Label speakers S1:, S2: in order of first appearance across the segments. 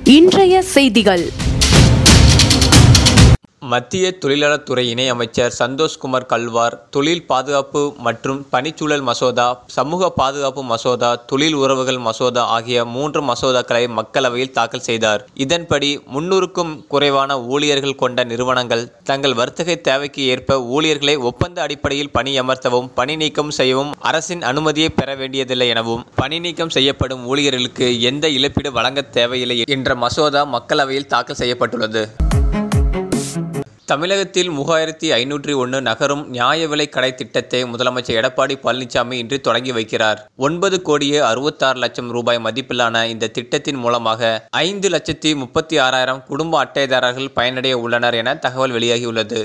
S1: இன்றைய செய்திகள்
S2: மத்திய தொழிலாளர் இணை அமைச்சர் சந்தோஷ்குமார் கல்வார் தொழில் பாதுகாப்பு மற்றும் பணிச்சூழல் மசோதா சமூக பாதுகாப்பு மசோதா தொழில் உறவுகள் மசோதா ஆகிய மூன்று மசோதாக்களை மக்களவையில் தாக்கல் செய்தார் இதன்படி முன்னூறுக்கும் குறைவான ஊழியர்கள் கொண்ட நிறுவனங்கள் தங்கள் வர்த்தக தேவைக்கு ஏற்ப ஊழியர்களை ஒப்பந்த அடிப்படையில் பணியமர்த்தவும் பணி நீக்கம் செய்யவும் அரசின் அனுமதியை பெற வேண்டியதில்லை எனவும் பணி நீக்கம் செய்யப்படும் ஊழியர்களுக்கு எந்த இழப்பீடு வழங்க தேவையில்லை என்ற மசோதா மக்களவையில் தாக்கல் செய்யப்பட்டுள்ளது தமிழகத்தில் மூவாயிரத்தி ஐநூற்றி ஒன்று நகரும் நியாய விலை கடை திட்டத்தை முதலமைச்சர் எடப்பாடி பழனிசாமி இன்று தொடங்கி வைக்கிறார் ஒன்பது கோடியே அறுபத்தாறு லட்சம் ரூபாய் மதிப்பிலான இந்த திட்டத்தின் மூலமாக ஐந்து லட்சத்தி முப்பத்தி ஆறாயிரம் குடும்ப அட்டைதாரர்கள் பயனடைய உள்ளனர் என தகவல் வெளியாகியுள்ளது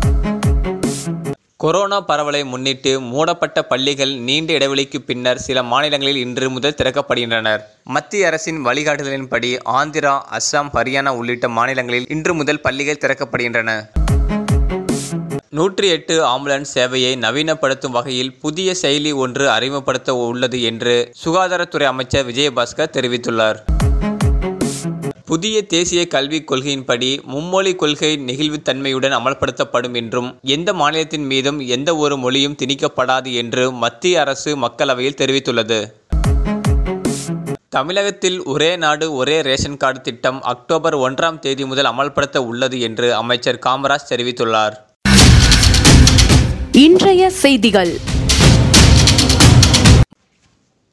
S2: கொரோனா பரவலை முன்னிட்டு மூடப்பட்ட பள்ளிகள் நீண்ட இடைவெளிக்கு பின்னர் சில மாநிலங்களில் இன்று முதல் திறக்கப்படுகின்றனர் மத்திய அரசின் வழிகாட்டுதலின்படி ஆந்திரா அஸ்ஸாம் ஹரியானா உள்ளிட்ட மாநிலங்களில் இன்று முதல் பள்ளிகள் திறக்கப்படுகின்றன நூற்றி எட்டு ஆம்புலன்ஸ் சேவையை நவீனப்படுத்தும் வகையில் புதிய செயலி ஒன்று அறிமுகப்படுத்த உள்ளது என்று சுகாதாரத்துறை அமைச்சர் விஜயபாஸ்கர் தெரிவித்துள்ளார் புதிய தேசிய கல்விக் கொள்கையின்படி மும்மொழி கொள்கை நெகிழ்வுத்தன்மையுடன் அமல்படுத்தப்படும் என்றும் எந்த மாநிலத்தின் மீதும் எந்த ஒரு மொழியும் திணிக்கப்படாது என்று மத்திய அரசு மக்களவையில் தெரிவித்துள்ளது தமிழகத்தில் ஒரே நாடு ஒரே ரேஷன் கார்டு திட்டம் அக்டோபர் ஒன்றாம் தேதி முதல் அமல்படுத்த உள்ளது என்று அமைச்சர் காமராஜ் தெரிவித்துள்ளார்
S1: இன்றைய செய்திகள்